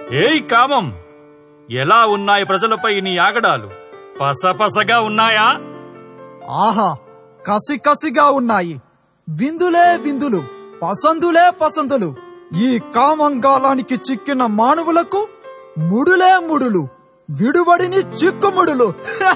ఏయ్ కామం ఎలా ఉన్నాయి ప్రజలపై నీ ఆగడాలు పసపసగా ఉన్నాయా ఆహా కసి కసిగా ఉన్నాయి విందులే విందులు పసందులే పసందులు ఈ కామంగాలానికి చిక్కిన మానవులకు ముడులే ముడులు విడుబడిని చిక్కుముడులు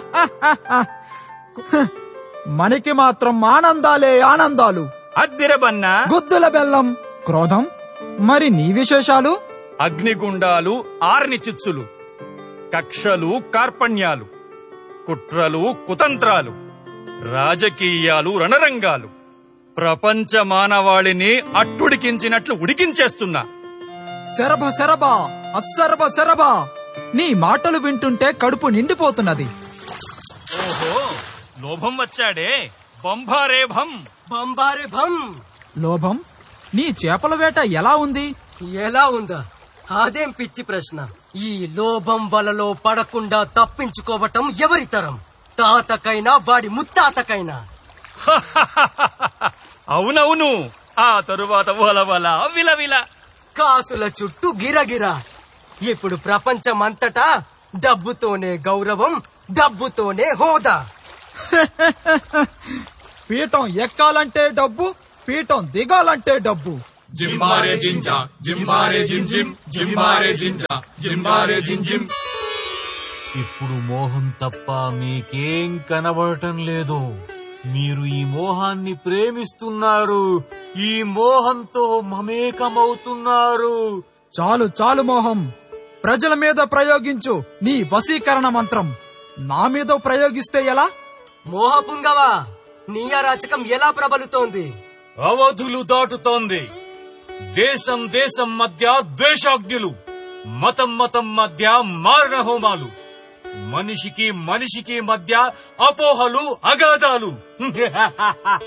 మనకి మాత్రం ఆనందాలే ఆనందాలు అద్దిరబన్నా గుద్దుల బెల్లం క్రోధం మరి నీ విశేషాలు అగ్నిగుండాలు ఆర్ని చిచ్చులు కక్షలు కార్పణ్యాలు కుట్రలు కుతంత్రాలు రాజకీయాలు రణరంగాలు ప్రపంచ మానవాళిని అట్టుడికించినట్లు ఉడికించేస్తున్నా శరభ శరభ అస్సరభ శరభ నీ మాటలు వింటుంటే కడుపు నిండిపోతున్నది ఓహో లోభం వచ్చాడే బంభారే భం బంబారే భం లోభం నీ చేపల వేట ఎలా ఉంది ఎలా ఉందా అదేం పిచ్చి ప్రశ్న ఈ లోభం వలలో పడకుండా తప్పించుకోవటం ఎవరి తరం తాతకైనా వాడి ముత్తాతకైనా అవునవును ఆ తరువాత వలవల విలవిల కాసుల చుట్టూ గిరగిరా ఇప్పుడు ప్రపంచమంతటా డబ్బుతోనే గౌరవం డబ్బుతోనే హోదా పీఠం ఎక్కాలంటే డబ్బు పీఠం దిగాలంటే డబ్బు జింబారే జింజా జింబారే జిం జిం జింబారే జింజా జింబారే జిం జిం ఇప్పుడు మోహం తప్ప మీకేం కనబడటం లేదు మీరు ఈ మోహాన్ని ప్రేమిస్తున్నారు ఈ మోహంతో మమేకమవుతున్నారు చాలు చాలు మోహం ప్రజల మీద ప్రయోగించు నీ వశీకరణ మంత్రం నా మీద ప్రయోగిస్తే ఎలా మోహపుంగవా నీ అరాచకం ఎలా ప్రబలుతోంది అవధులు దాటుతోంది దేశం దేశం మధ్య ద్వేషాగ్నులు మతం మతం మధ్య మారణ హోమాలు మనిషికి మనిషికి మధ్య అపోహలు అగాధాలు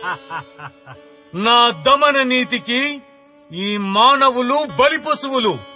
నా దమన నీతికి ఈ మానవులు బలి పశువులు